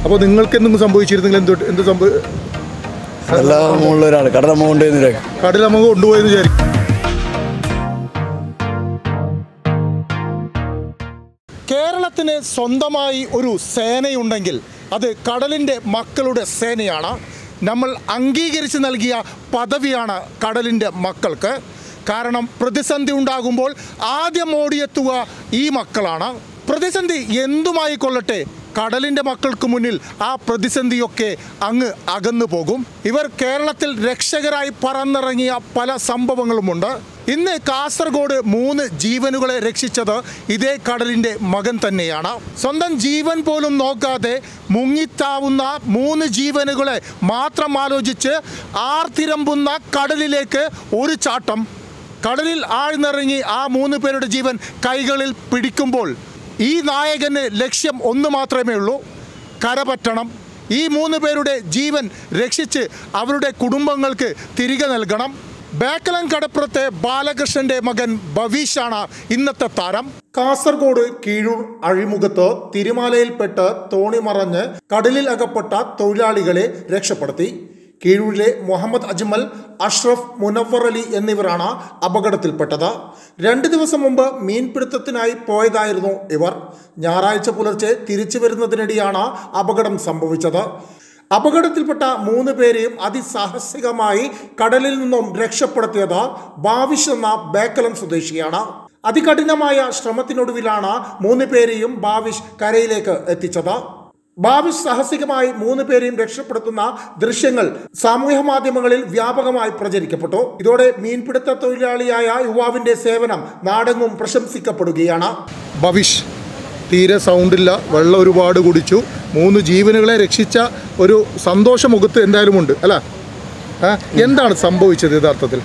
അപ്പോൾ നിങ്ങൾക്ക് എന്തെങ്കിലും സംഭവിച്ചിരുന്നെങ്കിൽ എന്ത് എന്ത് സംഭവ കടല മുകളിൽ ഒരാൾ കടല മുകൊണ്ടേ കടൽ നമുക്ക് കൊണ്ടുപോയെന്ന് വിചാരിക്കും കേരളത്തിന് സ്വന്തമായി ഒരു സേനയുണ്ടെങ്കിൽ അത് കടലിൻ്റെ മക്കളുടെ സേനയാണ് നമ്മൾ അംഗീകരിച്ച് നൽകിയ പദവിയാണ് കടലിൻ്റെ മക്കൾക്ക് കാരണം പ്രതിസന്ധി ഉണ്ടാകുമ്പോൾ ആദ്യം ഓടിയെത്തുക ഈ മക്കളാണ് പ്രതിസന്ധി എന്തുമായി കൊള്ളട്ടെ കടലിൻ്റെ മക്കൾക്ക് മുന്നിൽ ആ പ്രതിസന്ധിയൊക്കെ അങ്ങ് അകന്നു പോകും ഇവർ കേരളത്തിൽ രക്ഷകരായി പറന്നിറങ്ങിയ പല സംഭവങ്ങളുമുണ്ട് ഇന്ന് കാസർഗോഡ് മൂന്ന് ജീവനുകളെ രക്ഷിച്ചത് ഇതേ കടലിൻ്റെ മകൻ തന്നെയാണ് സ്വന്തം ജീവൻ പോലും നോക്കാതെ മുങ്ങിത്താവുന്ന മൂന്ന് ജീവനുകളെ മാത്രം ആലോചിച്ച് ആർത്തിരമ്പുന്ന കടലിലേക്ക് ഒരു ചാട്ടം കടലിൽ ആഴ്ന്നിറങ്ങി ആ മൂന്ന് പേരുടെ ജീവൻ കൈകളിൽ പിടിക്കുമ്പോൾ ഈ നായകന് ലക്ഷ്യം ഒന്ന് മാത്രമേ ഉള്ളൂ കരപറ്റണം ഈ മൂന്ന് പേരുടെ ജീവൻ രക്ഷിച്ച് അവരുടെ കുടുംബങ്ങൾക്ക് തിരികെ നൽകണം ബേക്കലം കടപ്പുറത്തെ ബാലകൃഷ്ണന്റെ മകൻ ഭവീഷാണ് ഇന്നത്തെ താരം കാസർഗോഡ് കീഴൂർ അഴിമുഖത്ത് തിരുമാലയിൽപ്പെട്ട് തോണി മറഞ്ഞ് കടലിൽ അകപ്പെട്ട തൊഴിലാളികളെ രക്ഷപ്പെടുത്തി കീഴൂരിലെ മുഹമ്മദ് അജ്മൽ അഷ്റഫ് മുനവർ അലി എന്നിവരാണ് അപകടത്തിൽപ്പെട്ടത് രണ്ട് ദിവസം മുമ്പ് മീൻപിടുത്തത്തിനായി പോയതായിരുന്നു ഇവർ ഞായറാഴ്ച പുലർച്ചെ തിരിച്ചു വരുന്നതിനിടെയാണ് അപകടം സംഭവിച്ചത് അപകടത്തിൽപ്പെട്ട മൂന്ന് പേരെയും അതിസാഹസികമായി കടലിൽ നിന്നും രക്ഷപ്പെടുത്തിയത് ബാവിഷ് എന്ന ബേക്കലം സ്വദേശിയാണ് അതികഠിനമായ ശ്രമത്തിനൊടുവിലാണ് മൂന്ന് പേരെയും ബാവിഷ് കരയിലേക്ക് എത്തിച്ചത് ഭാവിഷ് സാഹസികമായി മൂന്ന് പേരെയും രക്ഷപ്പെടുത്തുന്ന ദൃശ്യങ്ങൾ സാമൂഹ്യ മാധ്യമങ്ങളിൽ വ്യാപകമായി പ്രചരിക്കപ്പെട്ടു ഇതോടെ മീൻപിടുത്ത തൊഴിലാളിയായ യുവാവിന്റെ സേവനം നാടെങ്ങും പ്രശംസിക്കപ്പെടുകയാണ് ഭവിഷ് തീരെ സൗണ്ടില്ല വെള്ളം ഒരുപാട് കുടിച്ചു മൂന്ന് ജീവനുകളെ രക്ഷിച്ച ഒരു സന്തോഷ മുഖത്ത് എന്തായാലും ഉണ്ട് അല്ല ആ, എന്താണ് സംഭവിച്ചത് യഥാർത്ഥത്തിൽ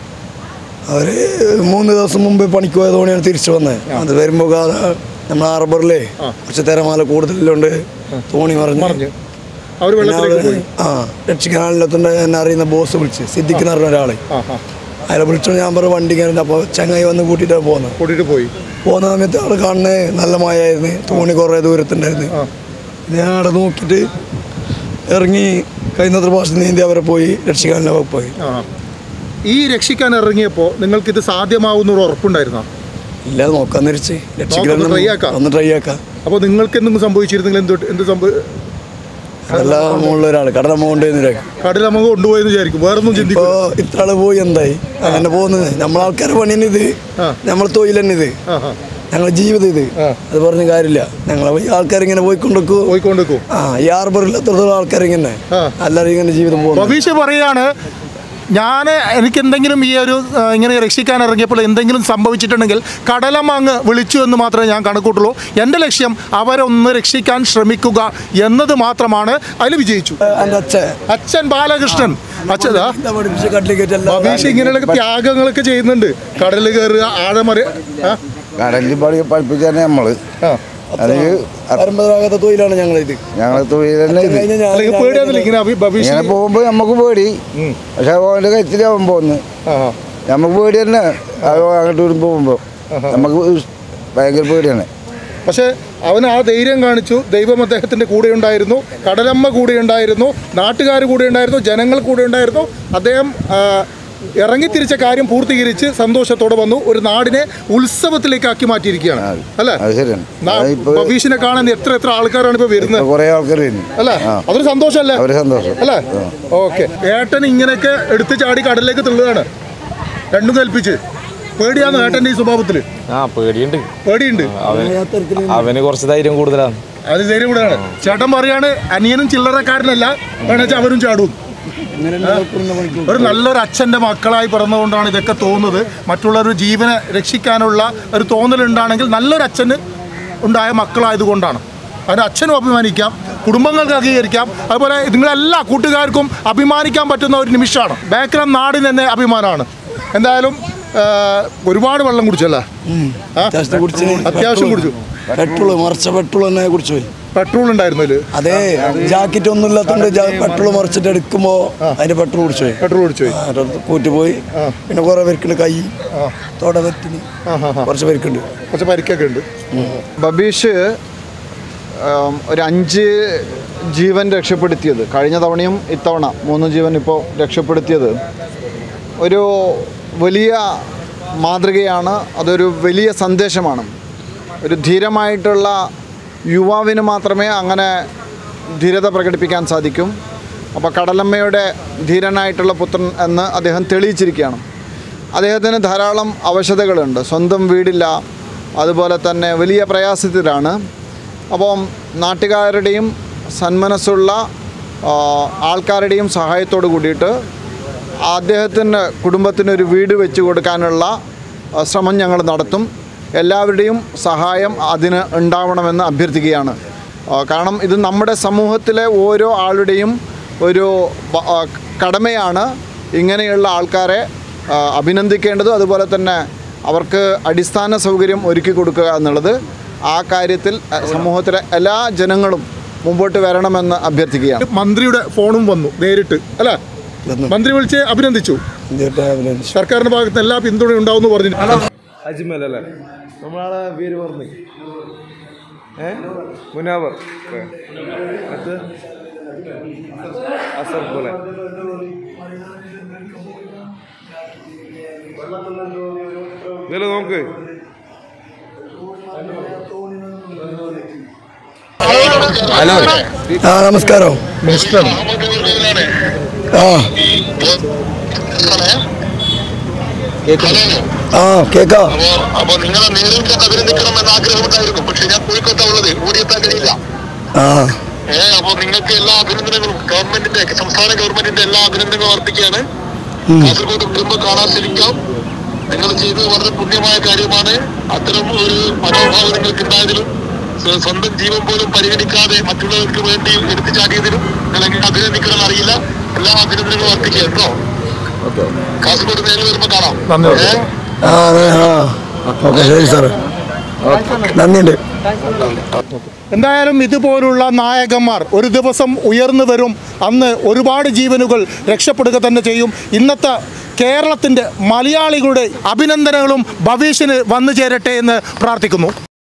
അവർ മൂന്ന് ദിവസം മുമ്പ് പണിക്ക് പോയ തോണിയാണ് തിരിച്ചു വന്നത് അത് വരുമ്പോൾ നമ്മൾ ഹാർബറിലെ കുറച്ച് തിരമാല കൂടുതലുണ്ട് തോണി മറിഞ്ഞു പറഞ്ഞു അവർ പിന്നെ വെള്ളത്തിലേക്ക് അവര് പോയി ആ രക്ഷിക്കാനില്ലാത്തതുകൊണ്ട് എന്നെ അറിയുന്ന ബോസ് വിളിച്ച് സിദ്ദിഖ് എന്ന് പറഞ്ഞ ഒരാളെ ആ ആ അയാളെ വിളിച്ചു ഞാൻ പറഞ്ഞു വണ്ടി കയറി അപ്പോൾ ചങ്ങായി വന്ന് കൂട്ടിയിട്ടാണ് പോകുന്നത് കൂട്ടിയിട്ട് പോയി പോകുന്ന സമയത്ത് ആൾ കാണുന്നത് നല്ല മഴയായിരുന്നു തോണി കുറേ ദൂരത്തുണ്ടായിരുന്നു ആ. ഞാൻ അവിടെ നോക്കിയിട്ട് ഇറങ്ങി കഴിയുന്നത്ര ഭാഷ നീന്തി അവരെ പോയി രക്ഷിക്കാനില്ല പോയി ആ ഈ രക്ഷിക്കാൻ ഇറങ്ങിയപ്പോൾ നിങ്ങൾക്കിത് സാധ്യമാവുന്ന ഒരു ഉറപ്പുണ്ടായിരുന്നോ ഇല്ല നോക്കാൻ തിരിച്ച് രക്ഷിക്കാൻ ഒന്ന് try ആക്കാം. ഒന്ന് ട്രൈ ആക്കാം അപ്പോൾ നിങ്ങൾക്ക് എന്തെങ്കിലും സംഭവിച്ചിരുന്നെങ്കിൽ എന്ത് എന്ത് സംഭവ കടല മുകളിൽ ഒരാൾ കടല മുകൊണ്ടേ കടൽ നമുക്ക് കൊണ്ടുപോയെന്ന് വിചാരിക്കും വേറൊന്നും ഇപ്പോ ചിന്തിക്കും ഇത്ര ആള് പോയി എന്തായി അങ്ങനെ പോകുന്നത് നമ്മളാൾക്കാരെ പണി തന്നെ ഇത് ആ. നമ്മളെ തൊഴിൽ തന്നെ ഇത് ആ ആ ഞങ്ങളെ ജീവിതം ഇത് ആ. അത് പറഞ്ഞ കാര്യമില്ല ഞങ്ങളെ ഈ ആൾക്കാരിങ്ങനെ പോയിക്കൊണ്ടിരിക്കും പോയിക്കൊണ്ടിരിക്കും ആ ഈ ഹാർബറിൽ എത്രത്തോളം ആൾക്കാരിങ്ങനെ ആ. എല്ലാവരും ഇങ്ങനെ ജീവിതം പോകുന്നു ബബീഷ് പറയാണ് ഞാൻ എനിക്ക് എന്തെങ്കിലും ഈ ഒരു ആ, ഇങ്ങനെ രക്ഷിക്കാൻ ഇറങ്ങിയപ്പോൾ എന്തെങ്കിലും സംഭവിച്ചിട്ടുണ്ടെങ്കിൽ കടലമ്മ അങ്ങ് വിളിച്ചു എന്ന് മാത്രമേ ഞാൻ കണക്കൂട്ടുള്ളൂ എൻ്റെ ലക്ഷ്യം അവരെ ഒന്ന് രക്ഷിക്കാൻ ശ്രമിക്കുക എന്നത് മാത്രമാണ് അതിൽ വിജയിച്ചു എൻ്റെ അച്ഛൻ അച്ഛൻ ബാലകൃഷ്ണൻ അച്ഛൻ ദാ, എന്താ പഠിപ്പിച്ച് കട്ടിലേക്കല്ല ബബീഷ് ഇങ്ങനെയുള്ള ത്യാഗങ്ങളൊക്കെ ചെയ്യുന്നുണ്ട് കടലിൽ കയറുക ആഴമറി ആ കടലിൽ പഠി പഠിപ്പിച്ച തന്നെ നമ്മള് ആ അല്ലെങ്കിൽ പരമ്പരാഗത തൊഴിലാണ് ഞങ്ങളിത് ഞങ്ങളെ തൊഴിൽ തന്നെ ഇത് കഴിഞ്ഞ ഞാൻ അല്ലെങ്കിൽ പേടിയാന്നില്ല ഇങ്ങനെ അഭി- ബബീഷ് ഇങ്ങനെ പോകുമ്പോ നമുക്ക് പേടി പക്ഷെ ഓന്റെ കയറ്റിലാവും പോകുന്നു ആ നമുക്ക് പേടി തന്നെ അത് അങ്ങോട്ട് വരുമ്പോ പോകുമ്പോ നമുക്ക് ഭയങ്കര പേടിയാണ് പക്ഷേ അവൻ ആ ധൈര്യം കാണിച്ചു ദൈവം അദ്ദേഹത്തിൻ്റെ കൂടെ ഉണ്ടായിരുന്നു കടലമ്മ കൂടെ ഉണ്ടായിരുന്നു നാട്ടുകാർ കൂടെ ഉണ്ടായിരുന്നു ജനങ്ങൾ കൂടെ ഉണ്ടായിരുന്നു അദ്ദേഹം ആ, ഇറങ്ങി തിരിച്ച കാര്യം പൂർത്തീകരിച്ച് സന്തോഷത്തോടെ വന്നു ഒരു നാടിനെ ഉത്സവത്തിലേക്ക് ആക്കി മാറ്റിയിരിക്കുകയാണ് അല്ലേ അത് ശരിയാണ് നാ- അതിപ്പോ ബബീഷിനെ കാണാൻ എത്ര എത്ര ആൾക്കാരാണ് ഇപ്പൊ വരുന്നത് കുറെ ആൾക്കാർ വരുന്നു അല്ലേ അതൊരു സന്തോഷമല്ലേ അവര് സന്തോഷം അല്ലേ ഓക്കെ ഏട്ടൻ ഇങ്ങനെയൊക്കെ എടുത്ത് ചാടി കടലിലേക്ക് തുള്ളുകയാണ് രണ്ടും കൽപ്പിച്ച് പേടിയാണ് ഏട്ടൻ്റെ ഈ സ്വഭാവത്തിൽ ആ പേടിയുണ്ട് പേടിയുണ്ട് അവന് അവന് കുറച്ച് ധൈര്യം കൂടുതലാണ് അത് ധൈര്യം കൂടെയാണ് ചേട്ടൻ പറയാണ് അനിയനും ചില്ലറക്കാരനല്ല വേണമെച്ചാൽ അവരും ചാടും ഒരു നല്ലൊരു അച്ഛൻ്റെ മക്കളായി പിറന്നുകൊണ്ടാണ് ഇതൊക്കെ തോന്നുന്നത് മറ്റുള്ളവരുടെ ജീവനെ രക്ഷിക്കാനുള്ള ഒരു തോന്നലുണ്ടാണെങ്കിൽ നല്ലൊരു അച്ഛന് ഉണ്ടായ മക്കളായതുകൊണ്ടാണ് അതിന് അച്ഛനും അഭിമാനിക്കാം കുടുംബങ്ങൾക്ക് അംഗീകരിക്കാം അതുപോലെ നിങ്ങളെല്ലാ കൂട്ടുകാർക്കും അഭിമാനിക്കാൻ പറ്റുന്ന ഒരു നിമിഷമാണ് ബേക്കലം നാടിന് തന്നെ അഭിമാനമാണ് എന്തായാലും ആ, ഒരുപാട് വെള്ളം കുടിച്ചല്ലേ ആ? അത്യാവശ്യം കുടിച്ച് അത്യാവശ്യം കുടിച്ചു പെട്രോൾ മറിച്ച പെട്രോൾ തന്നെ കുടിച്ചു പോയി പെട്രോൾ ഉണ്ടായിരുന്നു അതിൽ അതെ ജാക്കറ്റ് ഒന്നും ഇല്ലാത്തോണ്ട് പെട്രോൾ മറിച്ചിട്ട് എടുക്കുമ്പോ അതിന്റെ പെട്രോൾ കുടിച്ചു പോയി പെട്രോൾ കുടിച്ചു പോയി ആ, അത് കൂട്ടി പോയി പിന്നെ കുറെ പേർക്കുണ്ട് കൈ തോട വെറ്റിന് കുറച്ച് പേർക്കുണ്ട് കുറച്ച് പരിക്കൊക്കെ ഉണ്ട് ബബീഷ് ആം, ഒരു അഞ്ച് ജീവൻ രക്ഷപ്പെടുത്തിയത് കഴിഞ്ഞ തവണയും ഇത്തവണ മൂന്ന് ജീവൻ ഇപ്പോൾ രക്ഷപ്പെടുത്തിയത് ഒരു വലിയ മാതൃകയാണ് അതൊരു വലിയ സന്ദേശമാണ് ഒരു ധീരമായിട്ടുള്ള യുവാവിന് മാത്രമേ അങ്ങനെ ധീരത പ്രകടിപ്പിക്കാൻ സാധിക്കും അപ്പോൾ കടലമ്മയുടെ ധീരനായിട്ടുള്ള പുത്രൻ എന്ന് അദ്ദേഹം തെളിയിച്ചിരിക്കുകയാണ് അദ്ദേഹത്തിന് ധാരാളം അവശതകളുണ്ട് സ്വന്തം വീടില്ല അതുപോലെ തന്നെ വലിയ പ്രയാസത്തിലാണ് അപ്പം നാട്ടുകാരുടെയും സന്മനസ്സുള്ള ആ, ആൾക്കാരുടെയും സഹായത്തോട് കൂടിയിട്ട് അദ്ദേഹത്തിൻ്റെ കുടുംബത്തിന് ഒരു വീട് വെച്ച് കൊടുക്കാനുള്ള ആ, ശ്രമം ഞങ്ങൾ നടത്തും എല്ലാവരുടെയും സഹായം അതിന് ഉണ്ടാവണമെന്ന് അഭ്യർത്ഥിക്കുകയാണ് ആ, കാരണം ഇത് നമ്മുടെ സമൂഹത്തിലെ ഓരോ ആളുടെയും ഒരു ബ- ആ, കടമയാണ് ഇങ്ങനെയുള്ള ആൾക്കാരെ ആ, അഭിനന്ദിക്കേണ്ടതും അതുപോലെ തന്നെ അവർക്ക് അടിസ്ഥാന സൗകര്യം ഒരുക്കി കൊടുക്കുക എന്നുള്ളത് ആ കാര്യത്തിൽ ആ, സമൂഹത്തിലെ എല്ലാ ജനങ്ങളും മുമ്പോട്ട് വരണമെന്ന് അഭ്യർത്ഥിക്കുകയാണ് മന്ത്രിയുടെ ഫോണും വന്നു നേരിട്ട് അല്ലേ വന്നു. മന്ത്രി വിളിച്ച് അഭിനന്ദിച്ചു എന്നിട്ട് അഭിനന്ദിച്ചു. സർക്കാരിന്റെ ഭാഗത്ത് എല്ലാ പിന്തുണയും ഉണ്ടാവും പറഞ്ഞു അജ്മൽ അല്ലേ നമ്മളാളെ പേര് പറഞ്ഞു ഏ മുനാവർ അത് അസർ പോലെ ഇതില് നോക്ക് ഹലോ ആ നമസ്കാരം മിനിസ്റ്റർ ആ ആ കേക്കാം അപ്പോ അപ്പോ നിങ്ങളെ നേരിൽ കണ്ട് അഭിനന്ദിക്കണം എന്ന ആഗ്രഹമുണ്ടായിരുന്നു പക്ഷെ ഞാൻ കോഴിക്കോട്ടാ ഉള്ളത് ഓടിയെത്താൻ കഴിയില്ല ആ ഏ അപ്പോ നിങ്ങൾക്ക് എല്ലാ അഭിനന്ദനങ്ങളും ഗവൺമെന്റിന്റെ സംസ്ഥാന ഗവൺമെന്റിന്റെ എല്ലാ അഭിനന്ദനങ്ങളും അർപ്പിക്കുകയാണ് കാസർഗോഡ് വരുമ്പോൾ കാണാൻ ശ്രമിക്കാം നിങ്ങൾ ചെയ്തത് വളരെ പുണ്യമായ കാര്യമാണ് അത്തരം ഒരു മനോഭാവം നിങ്ങൾക്ക് ഉണ്ടായതിലും സ്വ- സ്വന്തം ജീവൻ പോലും പരിഗണിക്കാതെ മറ്റുള്ളവർക്ക് വേണ്ടി എടുത്തു ചാടിയതിലും നിങ്ങൾ എങ്ങനെ അഭിനന്ദിക്കണം അറിയില്ല എല്ലാ അഭിനന്ദനങ്ങളും അർപ്പിക്കുക കേട്ടോ കാസർഗോഡ് നേരിൽ വരുമ്പോൾ കാണാം നന്ദി. ഏ? ആ അതെ, ആ ഓക്കെ ശരി സാറേ നന്ദിയുണ്ട് എന്തായാലും ഇതുപോലുള്ള നായകന്മാർ ഒരു ദിവസം ഉയർന്നു വരും അന്ന് ഒരുപാട് ജീവനുകൾ രക്ഷപ്പെടുക തന്നെ ചെയ്യും ഇന്നത്തെ കേരളത്തിൻ്റെ മലയാളികളുടെ അഭിനന്ദനങ്ങളും ഭവിഷ്യന് വന്നു ചേരട്ടെ എന്ന് പ്രാർത്ഥിക്കുന്നു